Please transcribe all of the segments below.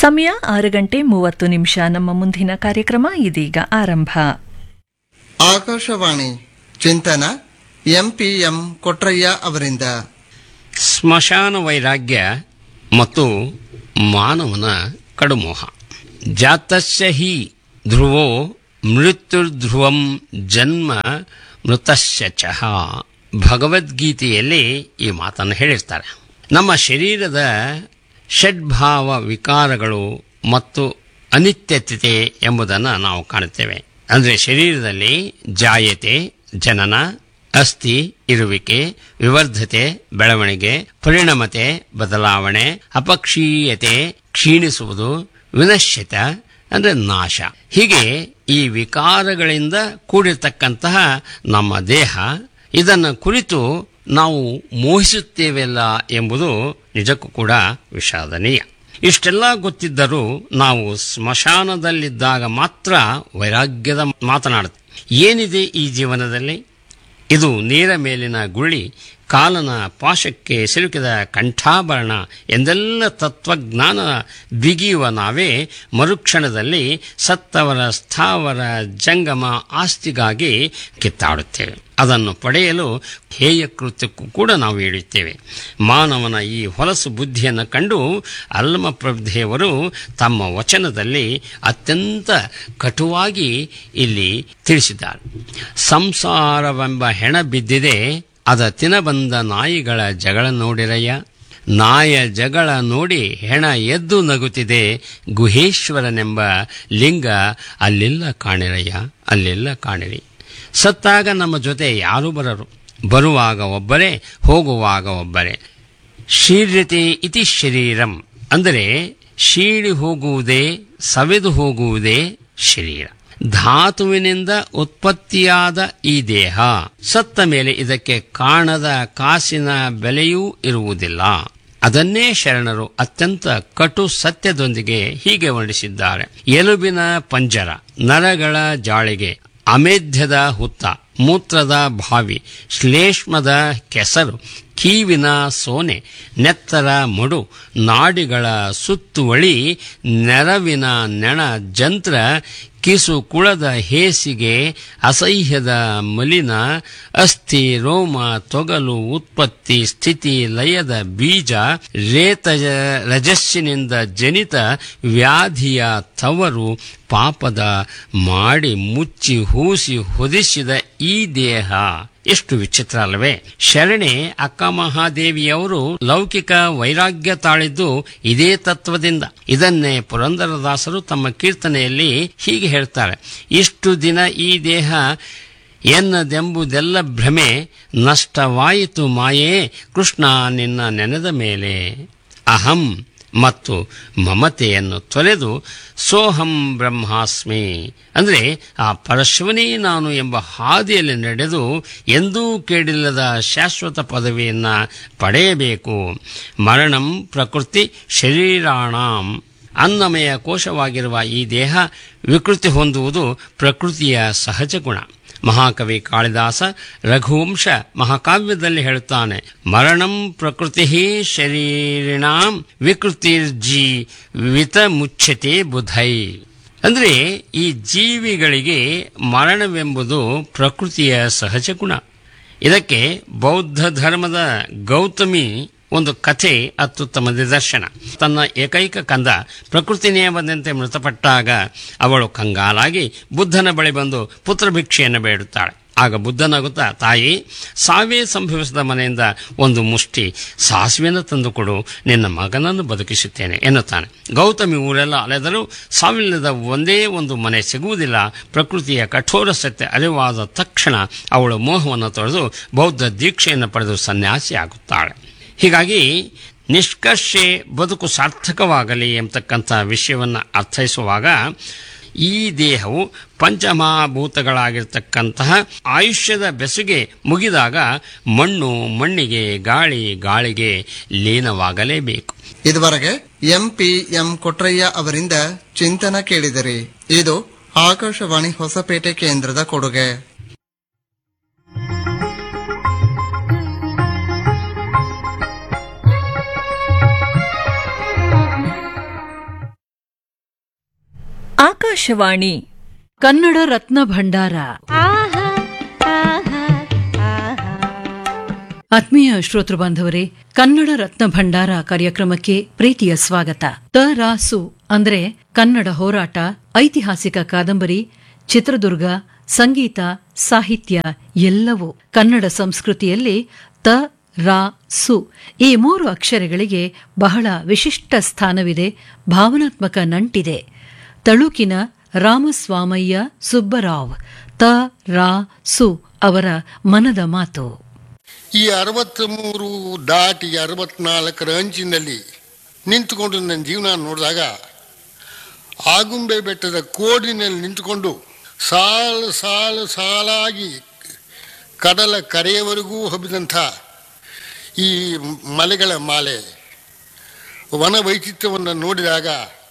ಸಮಯ ಆರು ಗಂಟೆ ಮೂವತ್ತು ನಿಮಿಷ ನಮ್ಮ ಮುಂದಿನ ಕಾರ್ಯಕ್ರಮ ಇದೀಗ ಆರಂಭ ಆಕಾಶವಾಣಿ ಚಿಂತನ ಎಂಪಿಎಂ ಕೊಟ್ರಯ್ಯ ಅವರಿಂದ ಸ್ಮಶಾನ ವೈರಾಗ್ಯ ಮತ್ತು ಮಾನವನ ಕಡುಮೋಹ ಜಾತಸ್ಯ ಹಿ ಧ್ರುವೋ ಮೃತ್ಯುರ್ಧ್ರುವಂ ಜನ್ಮ ಮೃತಸ್ಯ ಚಹ ಭಗವದ್ಗೀತೆಯಲ್ಲಿ ಈ ಮಾತನ್ನು ಹೇಳಿರ್ತಾರೆ ನಮ್ಮ ಶರೀರದ ಷಡ್ಭಾವ ವಿಕಾರಗಳು ಮತ್ತು ಅನಿತ್ಯತೆ ಎಂಬುದನ್ನು ನಾವು ಕಾಣುತ್ತೇವೆ ಅಂದರೆ ಶರೀರದಲ್ಲಿ ಜಾಯತೆ ಜನನ ಅಸ್ಥಿ ಇರುವಿಕೆ ವಿವರ್ಧತೆ ಬೆಳವಣಿಗೆ ಪರಿಣಮತೆ ಬದಲಾವಣೆ ಅಪಕ್ಷೀಯತೆ ಕ್ಷೀಣಿಸುವುದು ವಿನಶ್ಯತ ಅಂದರೆ ನಾಶ ಹೀಗೆ ಈ ವಿಕಾರಗಳಿಂದ ಕೂಡಿರ್ತಕ್ಕಂತಹ ನಮ್ಮ ದೇಹ ಇದನ್ನು ಕುರಿತು ನಾವು ಮೋಹಿಸುತ್ತೇವೆಲ್ಲ ಎಂಬುದು ನಿಜಕ್ಕೂ ಕೂಡ ವಿಷಾದನೀಯ ಇಷ್ಟೆಲ್ಲ ಗೊತ್ತಿದ್ದರೂ ನಾವು ಸ್ಮಶಾನದಲ್ಲಿದ್ದಾಗ ಮಾತ್ರ ವೈರಾಗ್ಯದ ಮಾತನಾಡುತ್ತೆ ಏನಿದೆ ಈ ಜೀವನದಲ್ಲಿ ಇದು ನೀರ ಮೇಲಿನ ಗುಳ್ಳಿ ಕಾಲನ ಪಾಶಕ್ಕೆ ಸಿಲುಕಿದ ಕಂಠಾಭರಣ ಎಂದೆಲ್ಲ ತತ್ವಜ್ಞಾನ ಬಿಗಿಯುವ ನಾವೇ ಮರುಕ್ಷಣದಲ್ಲಿ ಸತ್ತವರ ಸ್ಥಾವರ ಜಂಗಮ ಆಸ್ತಿಗಾಗಿ ಕಿತ್ತಾಡುತ್ತೇವೆ ಅದನ್ನು ಪಡೆಯಲು ಹೇಯ ಕೃತ್ಯಕ್ಕೂ ಕೂಡ ನಾವು ಇಳಿಯುತ್ತೇವೆ ಮಾನವನ ಈ ಹೊಲಸು ಬುದ್ಧಿಯನ್ನು ಕಂಡು ಅಲ್ಮಪ್ರಭುದೇವರು ತಮ್ಮ ವಚನದಲ್ಲಿ ಅತ್ಯಂತ ಕಟುವಾಗಿ ಇಲ್ಲಿ ತಿಳಿಸಿದ್ದಾರೆ ಸಂಸಾರವೆಂಬ ಹೆಣ ಬಿದ್ದಿದೆ ಅದ ತಿನಬಂದ ನಾಯಿಗಳ ಜಗಳ ನೋಡಿರಯ್ಯ ನಾಯ ಜಗಳ ನೋಡಿ ಹೆಣ ಎದ್ದು ನಗುತ್ತಿದೆ ಗುಹೇಶ್ವರನೆಂಬ ಲಿಂಗ ಅಲ್ಲೆಲ್ಲ ಕಾಣಿರಯ್ಯ ಅಲ್ಲೆಲ್ಲ ಕಾಣಿರಿ ಸತ್ತಾಗ ನಮ್ಮ ಜೊತೆ ಯಾರೂ ಬರರು ಬರುವಾಗ ಒಬ್ಬರೇ ಹೋಗುವಾಗ ಒಬ್ಬರೇ ಶೀರ್ಯತೆ ಇತಿ ಶರೀರಂ ಅಂದರೆ ಶೀಳಿ ಹೋಗುವುದೇ ಸವೆದು ಹೋಗುವುದೇ ಶರೀರ ಧಾತುವಿನಿಂದ ಉತ್ಪತ್ತಿಯಾದ ಈ ದೇಹ ಸತ್ತ ಮೇಲೆ ಇದಕ್ಕೆ ಕಾಣದ ಕಾಸಿನ ಬೆಲೆಯೂ ಇರುವುದಿಲ್ಲ ಅದನ್ನೇ ಶರಣರು ಅತ್ಯಂತ ಕಟು ಸತ್ಯದೊಂದಿಗೆ ಹೀಗೆ ವರ್ಣಿಸಿದ್ದಾರೆ ಎಲುಬಿನ ಪಂಜರ ನರಗಳ ಜಾಳಿಗೆ ಅಮೇಧ್ಯದ ಹುತ್ತ ಮೂತ್ರದ ಬಾವಿ ಶ್ಲೇಷ್ಮದ ಕೆಸರು ಕೀವಿನ ಸೋನೆ ನೆತ್ತರ ಮಡು ನಾಡಿಗಳ ಸುತ್ತುವಳಿ ನೆರವಿನ ನೆಣ ಜಂತ್ರ ಕಿಸು ಕುಳದ ಹೇಸಿಗೆ ಅಸಹ್ಯದ ಮಲಿನ ಅಸ್ಥಿ ರೋಮ ತೊಗಲು ಉತ್ಪತ್ತಿ ಸ್ಥಿತಿ ಲಯದ ಬೀಜ ರೇತ ರಜಸ್ಸಿನಿಂದ ಜನಿತ ವ್ಯಾಧಿಯ ತವರು ಪಾಪದ ಮಾಡಿ ಮುಚ್ಚಿ ಹೂಸಿ ಹೊದಿಸಿದ ಈ ದೇಹ ಎಷ್ಟು ವಿಚಿತ್ರ ಅಲ್ಲವೇ ಶರಣೆ ಅಕ್ಕ ಮಹಾದೇವಿಯವರು ಲೌಕಿಕ ವೈರಾಗ್ಯ ತಾಳಿದ್ದು ಇದೇ ತತ್ವದಿಂದ ಇದನ್ನೇ ಪುರಂದರದಾಸರು ತಮ್ಮ ಕೀರ್ತನೆಯಲ್ಲಿ ಹೀಗೆ ಹೇಳ್ತಾರೆ ಇಷ್ಟು ದಿನ ಈ ದೇಹ ಎನ್ನದೆಂಬುದೆಲ್ಲ ಭ್ರಮೆ ನಷ್ಟವಾಯಿತು ಮಾಯೇ ಕೃಷ್ಣ ನಿನ್ನ ನೆನೆದ ಮೇಲೆ ಅಹಂ ಮತ್ತು ಮಮತೆಯನ್ನು ತೊರೆದು ಸೋಹಂ ಬ್ರಹ್ಮಾಸ್ಮಿ ಅಂದರೆ ಆ ಪರಶಿವನೇ ನಾನು ಎಂಬ ಹಾದಿಯಲ್ಲಿ ನಡೆದು ಎಂದೂ ಕೇಳಿಲ್ಲದ ಶಾಶ್ವತ ಪದವಿಯನ್ನು ಪಡೆಯಬೇಕು ಮರಣಂ ಪ್ರಕೃತಿ ಶರೀರಾಣಂ ಅನ್ನಮಯ ಕೋಶವಾಗಿರುವ ಈ ದೇಹ ವಿಕೃತಿ ಹೊಂದುವುದು ಪ್ರಕೃತಿಯ ಸಹಜ ಗುಣ ಮಹಾಕವಿ ಕಾಳಿದಾಸ ರಘುವಂಶ ಮಹಾಕಾವ್ಯದಲ್ಲಿ ಹೇಳುತ್ತಾನೆ ಮರಣಂ ಪ್ರಕೃತಿ ಶರೀರಿಣಾಂ ವಿಕೃತಿರ್ಜಿ ವಿತ ಮುಚ್ಚತೆ ಬುಧೈ ಅಂದರೆ ಈ ಜೀವಿಗಳಿಗೆ ಮರಣವೆಂಬುದು ಪ್ರಕೃತಿಯ ಸಹಜ ಗುಣ ಇದಕ್ಕೆ ಬೌದ್ಧ ಧರ್ಮದ ಗೌತಮಿ ಒಂದು ಕಥೆ ಅತ್ಯುತ್ತಮ ನಿದರ್ಶನ ತನ್ನ ಏಕೈಕ ಕಂದ ಪ್ರಕೃತಿ ನಿಯಮದಂತೆ ಮೃತಪಟ್ಟಾಗ ಅವಳು ಕಂಗಾಲಾಗಿ ಬುದ್ಧನ ಬಳಿ ಬಂದು ಪುತ್ರ ಭಿಕ್ಷೆಯನ್ನು ಬೇಡುತ್ತಾಳೆ ಆಗ ಬುದ್ಧನಾಗುತ್ತಾ ತಾಯಿ ಸಾವೇ ಸಂಭವಿಸಿದ ಮನೆಯಿಂದ ಒಂದು ಮುಷ್ಟಿ ಸಾಸಿವೆಯನ್ನು ತಂದುಕೊಡು ನಿನ್ನ ಮಗನನ್ನು ಬದುಕಿಸುತ್ತೇನೆ ಎನ್ನುತ್ತಾನೆ ಗೌತಮಿ ಊರೆಲ್ಲ ಅಲೆದರೂ ಸಾವಿಲ್ಲದ ಒಂದೇ ಒಂದು ಮನೆ ಸಿಗುವುದಿಲ್ಲ ಪ್ರಕೃತಿಯ ಕಠೋರ ಸತ್ಯ ಅರಿವಾದ ತಕ್ಷಣ ಅವಳು ಮೋಹವನ್ನು ತೊರೆದು ಬೌದ್ಧ ದೀಕ್ಷೆಯನ್ನು ಪಡೆದು ಸನ್ಯಾಸಿ ಆಗುತ್ತಾಳೆ ಹೀಗಾಗಿ ನಿಷ್ಕರ್ಷೆ ಬದುಕು ಸಾರ್ಥಕವಾಗಲಿ ಎಂಬತಕ್ಕಂಥ ವಿಷಯವನ್ನು ಅರ್ಥೈಸುವಾಗ ಈ ದೇಹವು ಪಂಚಮಹಾಭೂತಗಳಾಗಿರ್ತಕ್ಕಂತಹ ಆಯುಷ್ಯದ ಬೆಸುಗೆ ಮುಗಿದಾಗ ಮಣ್ಣು ಮಣ್ಣಿಗೆ ಗಾಳಿ ಗಾಳಿಗೆ ಲೀನವಾಗಲೇಬೇಕು ಇದುವರೆಗೆ ಎಂಪಿಎಂ ಕೊಟ್ರಯ್ಯ ಅವರಿಂದ ಚಿಂತನ ಕೇಳಿದಿರಿ ಇದು ಆಕಾಶವಾಣಿ ಹೊಸಪೇಟೆ ಕೇಂದ್ರದ ಕೊಡುಗೆ ಆಕಾಶವಾಣಿ ಕನ್ನಡ ರತ್ನ ಭಂಡಾರ ಆತ್ಮೀಯ ಶ್ರೋತೃ ಬಾಂಧವರೇ ಕನ್ನಡ ರತ್ನ ಭಂಡಾರ ಕಾರ್ಯಕ್ರಮಕ್ಕೆ ಪ್ರೀತಿಯ ಸ್ವಾಗತ ತ ರಾಸು ಅಂದ್ರೆ ಕನ್ನಡ ಹೋರಾಟ ಐತಿಹಾಸಿಕ ಕಾದಂಬರಿ ಚಿತ್ರದುರ್ಗ ಸಂಗೀತ ಸಾಹಿತ್ಯ ಎಲ್ಲವೂ ಕನ್ನಡ ಸಂಸ್ಕೃತಿಯಲ್ಲಿ ತ ರಾ ಸು ಈ ಮೂರು ಅಕ್ಷರಗಳಿಗೆ ಬಹಳ ವಿಶಿಷ್ಟ ಸ್ಥಾನವಿದೆ ಭಾವನಾತ್ಮಕ ನಂಟಿದೆ ತಳುಕಿನ ರಾಮಸ್ವಾಮಯ್ಯ ಸುಬ್ಬರಾವ್ ತ ರಾ ಸು ಅವರ ಮನದ ಮಾತು ಈ ಅರವತ್ತ್ಮೂರು ದಾಟಿ ಅರವತ್ನಾಲ್ಕರ ಅಂಚಿನಲ್ಲಿ ನಿಂತುಕೊಂಡು ನನ್ನ ಜೀವನ ನೋಡಿದಾಗ ಆಗುಂಬೆ ಬೆಟ್ಟದ ಕೋಡಿನಲ್ಲಿ ನಿಂತುಕೊಂಡು ಸಾಲು ಸಾಲು ಸಾಲಾಗಿ ಕಡಲ ಕರೆಯವರೆಗೂ ಹಬ್ಬಿದಂಥ ಈ ಮಲೆಗಳ ಮಾಲೆ ವನ ವೈಚಿತ್ರ್ಯವನ್ನು ನೋಡಿದಾಗ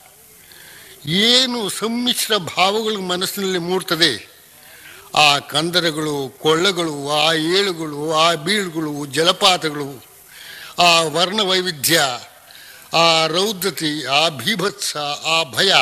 ಏನು ಸಮ್ಮಿಶ್ರ ಭಾವಗಳು ಮನಸ್ಸಿನಲ್ಲಿ ಮೂಡ್ತದೆ ಆ ಕಂದರಗಳು ಕೊಳ್ಳಗಳು ಆ ಏಳುಗಳು ಆ ಬೀಳುಗಳು ಜಲಪಾತಗಳು ಆ ವರ್ಣ ವೈವಿಧ್ಯ ಆ ರೌದ್ರತೆ ಆ ಭೀಭತ್ಸ ಆ ಭಯ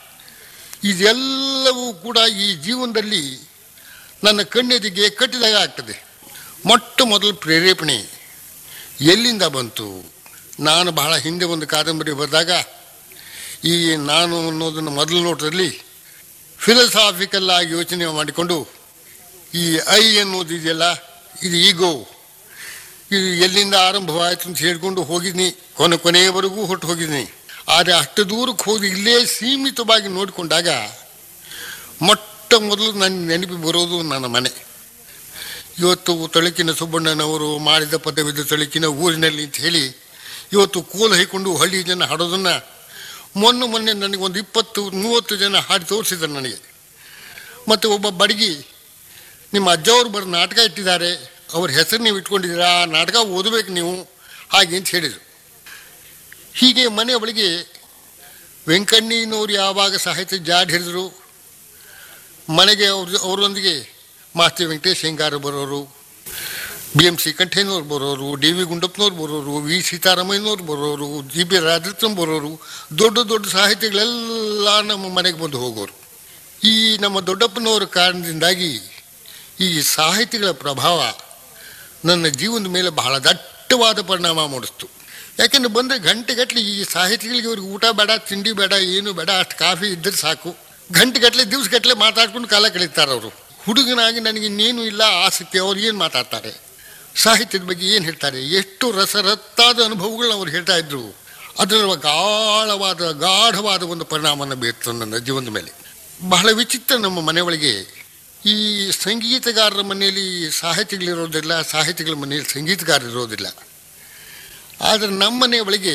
ಇದೆಲ್ಲವೂ ಕೂಡ ಈ ಜೀವನದಲ್ಲಿ ನನ್ನ ಕಣ್ಣೆದಿಗೆ ಕಟ್ಟಿದಾಗ ಆಗ್ತದೆ ಮೊಟ್ಟ ಮೊದಲು ಪ್ರೇರೇಪಣೆ ಎಲ್ಲಿಂದ ಬಂತು ನಾನು ಬಹಳ ಹಿಂದೆ ಒಂದು ಕಾದಂಬರಿ ಬರೆದಾಗ ಈ ನಾನು ಅನ್ನೋದನ್ನು ಮೊದಲು ನೋಟದಲ್ಲಿ ಫಿಲಸಾಫಿಕಲ್ ಆಗಿ ಯೋಚನೆ ಮಾಡಿಕೊಂಡು ಈ ಐ ಅನ್ನೋದು ಇದೆಯಲ್ಲ ಇದು ಈಗೋ ಇದು ಎಲ್ಲಿಂದ ಆರಂಭವಾಯಿತು ಅಂತ ಹೇಳ್ಕೊಂಡು ಹೋಗಿದ್ನಿ ಕೊನೆ ಕೊನೆಯವರೆಗೂ ಹೊಟ್ಟು ಹೋಗಿದ್ನಿ ಆದರೆ ಅಷ್ಟು ದೂರಕ್ಕೆ ಹೋಗಿ ಇಲ್ಲೇ ಸೀಮಿತವಾಗಿ ನೋಡಿಕೊಂಡಾಗ ಮೊಟ್ಟ ಮೊದಲು ನನ್ನ ನೆನಪು ಬರೋದು ನನ್ನ ಮನೆ ಇವತ್ತು ತಳುಕಿನ ಸುಬ್ಬಣ್ಣನವರು ಮಾಡಿದ ಪದವಿದ ತಳುಕಿನ ಊರಿನಲ್ಲಿ ಅಂತ ಹೇಳಿ ಇವತ್ತು ಕೋಲು ಹೈಕೊಂಡು ಹಳ್ಳಿ ಜನ ಹಾಡೋದನ್ನು ಮೊನ್ನೆ ಮೊನ್ನೆ ನನಗೆ ಒಂದು ಇಪ್ಪತ್ತು ಮೂವತ್ತು ಜನ ಹಾಡಿ ತೋರಿಸಿದ್ದಾರೆ ನನಗೆ ಮತ್ತು ಒಬ್ಬ ಬಡಗಿ ನಿಮ್ಮ ಅಜ್ಜವ್ರು ಬರೋ ನಾಟಕ ಇಟ್ಟಿದ್ದಾರೆ ಅವ್ರ ಹೆಸರು ನೀವು ಇಟ್ಕೊಂಡಿದ್ದೀರಾ ಆ ನಾಟಕ ಓದಬೇಕು ನೀವು ಹಾಗೆ ಅಂತ ಹೇಳಿದರು ಹೀಗೆ ಮನೆ ಒಳಗೆ ವೆಂಕಣ್ಣನವ್ರು ಯಾವಾಗ ಸಾಹಿತ್ಯ ಜಾಡ್ ಹಿಡಿದ್ರು ಮನೆಗೆ ಅವ್ರ ಅವರೊಂದಿಗೆ ಮಾಸ್ತಿ ವೆಂಕಟೇಶ್ ಹೆಂಗಾರ ಬರೋರು ಬಿ ಎಂ ಸಿ ಕಂಠೇನವ್ರು ಬರೋರು ಡಿ ವಿ ಗುಂಡಪ್ಪನವ್ರು ಬರೋರು ವಿ ಸೀತಾರಾಮಯ್ಯನವ್ರು ಬರೋರು ಜಿ ಬಿ ರಾಜರತ್ನ ಬರೋರು ದೊಡ್ಡ ದೊಡ್ಡ ಸಾಹಿತಿಗಳೆಲ್ಲ ನಮ್ಮ ಮನೆಗೆ ಬಂದು ಹೋಗೋರು ಈ ನಮ್ಮ ದೊಡ್ಡಪ್ಪನವರ ಕಾರಣದಿಂದಾಗಿ ಈ ಸಾಹಿತಿಗಳ ಪ್ರಭಾವ ನನ್ನ ಜೀವನದ ಮೇಲೆ ಬಹಳ ದಟ್ಟವಾದ ಪರಿಣಾಮ ಮೂಡಿಸ್ತು ಯಾಕೆಂದ್ರೆ ಬಂದರೆ ಗಂಟೆಗಟ್ಟಲೆ ಈ ಸಾಹಿತಿಗಳಿಗೆ ಇವ್ರಿಗೆ ಊಟ ಬೇಡ ತಿಂಡಿ ಬೇಡ ಏನು ಬೇಡ ಅಷ್ಟು ಕಾಫಿ ಇದ್ದರೆ ಸಾಕು ಗಂಟೆಗಟ್ಟಲೆ ದಿವಸಗಟ್ಟಲೆ ಮಾತಾಡ್ಕೊಂಡು ಕಾಲ ಕಳೀತಾರೆ ಅವರು ಹುಡುಗನಾಗಿ ನನಗೆ ಇನ್ನೇನು ಇಲ್ಲ ಆಸಕ್ತಿ ಅವ್ರು ಏನು ಮಾತಾಡ್ತಾರೆ ಸಾಹಿತ್ಯದ ಬಗ್ಗೆ ಏನು ಹೇಳ್ತಾರೆ ಎಷ್ಟು ರಸರತ್ತಾದ ಅನುಭವಗಳನ್ನ ಅವ್ರು ಹೇಳ್ತಾ ಇದ್ರು ಅದರ ಗಾಢವಾದ ಗಾಢವಾದ ಒಂದು ಪರಿಣಾಮವನ್ನು ಬೀರ್ತು ನನ್ನ ಜೀವನದ ಮೇಲೆ ಬಹಳ ವಿಚಿತ್ರ ನಮ್ಮ ಮನೆಯೊಳಗೆ ಈ ಸಂಗೀತಗಾರರ ಮನೆಯಲ್ಲಿ ಸಾಹಿತಿಗಳಿರೋದಿಲ್ಲ ಸಾಹಿತಿಗಳ ಮನೆಯಲ್ಲಿ ಸಂಗೀತಗಾರರು ಇರೋದಿಲ್ಲ ಆದರೆ ನಮ್ಮ ಮನೆಯೊಳಗೆ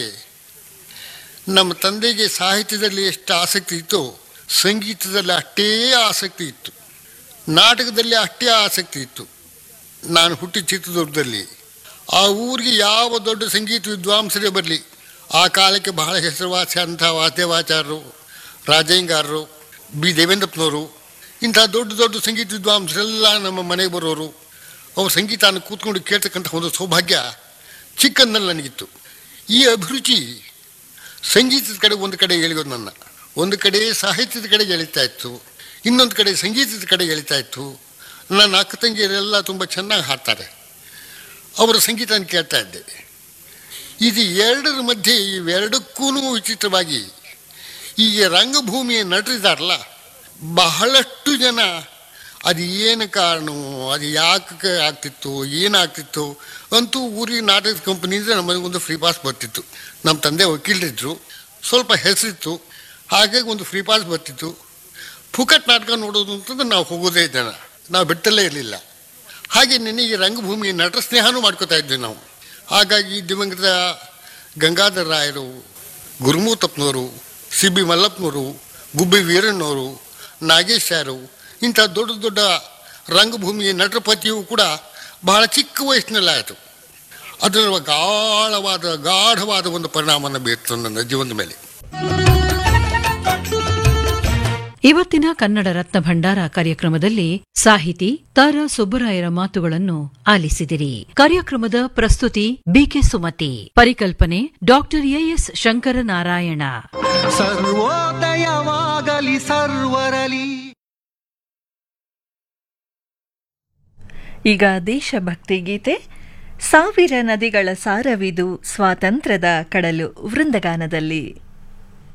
ನಮ್ಮ ತಂದೆಗೆ ಸಾಹಿತ್ಯದಲ್ಲಿ ಎಷ್ಟು ಆಸಕ್ತಿ ಇತ್ತು ಸಂಗೀತದಲ್ಲಿ ಅಷ್ಟೇ ಆಸಕ್ತಿ ಇತ್ತು ನಾಟಕದಲ್ಲಿ ಅಷ್ಟೇ ಆಸಕ್ತಿ ಇತ್ತು ನಾನು ಹುಟ್ಟಿ ಚಿತ್ರದುರ್ಗದಲ್ಲಿ ಆ ಊರಿಗೆ ಯಾವ ದೊಡ್ಡ ಸಂಗೀತ ವಿದ್ವಾಂಸರೇ ಬರಲಿ ಆ ಕಾಲಕ್ಕೆ ಬಹಳ ಹೆಸರುವಾಸಿ ಅಂಥ ವಾದ್ಯವಾಚಾರರು ರಾಜಯ್ಯಂಗಾರರು ಬಿ ದೇವೇಂದ್ರಪ್ಪನವರು ಇಂಥ ದೊಡ್ಡ ದೊಡ್ಡ ಸಂಗೀತ ವಿದ್ವಾಂಸರೆಲ್ಲ ನಮ್ಮ ಮನೆಗೆ ಬರೋರು ಅವ್ರ ಸಂಗೀತನ ಕೂತ್ಕೊಂಡು ಕೇಳ್ತಕ್ಕಂಥ ಒಂದು ಸೌಭಾಗ್ಯ ಚಿಕ್ಕಂದಲ್ಲಿ ನನಗಿತ್ತು ಈ ಅಭಿರುಚಿ ಸಂಗೀತದ ಕಡೆ ಒಂದು ಕಡೆ ಎಳೆಯೋದು ನನ್ನ ಒಂದು ಕಡೆ ಸಾಹಿತ್ಯದ ಕಡೆ ಎಳಿತಾ ಇತ್ತು ಇನ್ನೊಂದು ಕಡೆ ಸಂಗೀತದ ಕಡೆ ಎಳಿತಾ ಇತ್ತು ನನ್ನ ಅಕ್ಕ ತಂಗಿಯರೆಲ್ಲ ತುಂಬ ಚೆನ್ನಾಗಿ ಹಾಡ್ತಾರೆ ಅವರ ಸಂಗೀತನ ಕೇಳ್ತಾ ಇದ್ದೆ ಇದು ಎರಡರ ಮಧ್ಯೆ ಇವೆರಡಕ್ಕೂ ವಿಚಿತ್ರವಾಗಿ ಈ ರಂಗಭೂಮಿಯ ನಟರಿದಾರಲ್ಲ ಬಹಳಷ್ಟು ಜನ ಅದು ಏನು ಕಾರಣವೋ ಅದು ಯಾಕೆ ಆಗ್ತಿತ್ತು ಏನಾಗ್ತಿತ್ತು ಅಂತೂ ಊರಿಗೆ ನಾಟಕದ ಕಂಪನಿಯಿಂದ ನಮಗೊಂದು ಫ್ರೀ ಪಾಸ್ ಬರ್ತಿತ್ತು ನಮ್ಮ ತಂದೆ ವಕೀಲರಿದ್ದರು ಸ್ವಲ್ಪ ಹೆಸರಿತ್ತು ಹಾಗಾಗಿ ಒಂದು ಫ್ರೀ ಪಾಸ್ ಬರ್ತಿತ್ತು ಫುಕಟ್ ನಾಟಕ ನೋಡೋದು ಅಂತಂದ್ರೆ ನಾವು ಹೋಗೋದೇ ಜನ ನಾವು ಬಿಟ್ಟಲ್ಲೇ ಇರಲಿಲ್ಲ ಹಾಗೆ ನನಗೆ ರಂಗಭೂಮಿ ನಟ ಸ್ನೇಹನೂ ಮಾಡ್ಕೋತಾ ಇದ್ವಿ ನಾವು ಹಾಗಾಗಿ ದಿವಂಗತ ಗಂಗಾಧರ ರಾಯರು ಗುರುಮೂತಪ್ಪನವರು ಸಿ ಬಿ ಮಲ್ಲಪ್ಪನವರು ಗುಬ್ಬಿ ವೀರಣ್ಣವರು ನಾಗೇಶ್ ಯಾರು ಇಂಥ ದೊಡ್ಡ ದೊಡ್ಡ ರಂಗಭೂಮಿಯ ನಟರ ಪತಿಯೂ ಕೂಡ ಬಹಳ ಚಿಕ್ಕ ವಯಸ್ಸಿನಲ್ಲಾಯಿತು ಅದರ ಗಾಢವಾದ ಗಾಢವಾದ ಒಂದು ಪರಿಣಾಮವನ್ನು ಬೀರ್ತು ನನ್ನ ಜೀವನದ ಮೇಲೆ ಇವತ್ತಿನ ಕನ್ನಡ ರತ್ನ ಭಂಡಾರ ಕಾರ್ಯಕ್ರಮದಲ್ಲಿ ಸಾಹಿತಿ ತಾರಾ ಸುಬ್ಬರಾಯರ ಮಾತುಗಳನ್ನು ಆಲಿಸಿದಿರಿ ಕಾರ್ಯಕ್ರಮದ ಪ್ರಸ್ತುತಿ ಬಿಕೆ ಸುಮತಿ ಪರಿಕಲ್ಪನೆ ಡಾಕ್ಟರ್ ಎಎಸ್ ಶಂಕರನಾರಾಯಣ ಸರ್ವೋದಯವಾ ಆಗಲಿ ಸರ್ವರಲಿ ಈಗ ದೇಶಭಕ್ತಿ ಗೀತೆ ಸಾವಿರ ನದಿಗಳ ಸಾರವಿದು ಸ್ವಾತಂತ್ರ್ಯದ ಕಡಲು ವೃಂದಗಾನದಲ್ಲಿ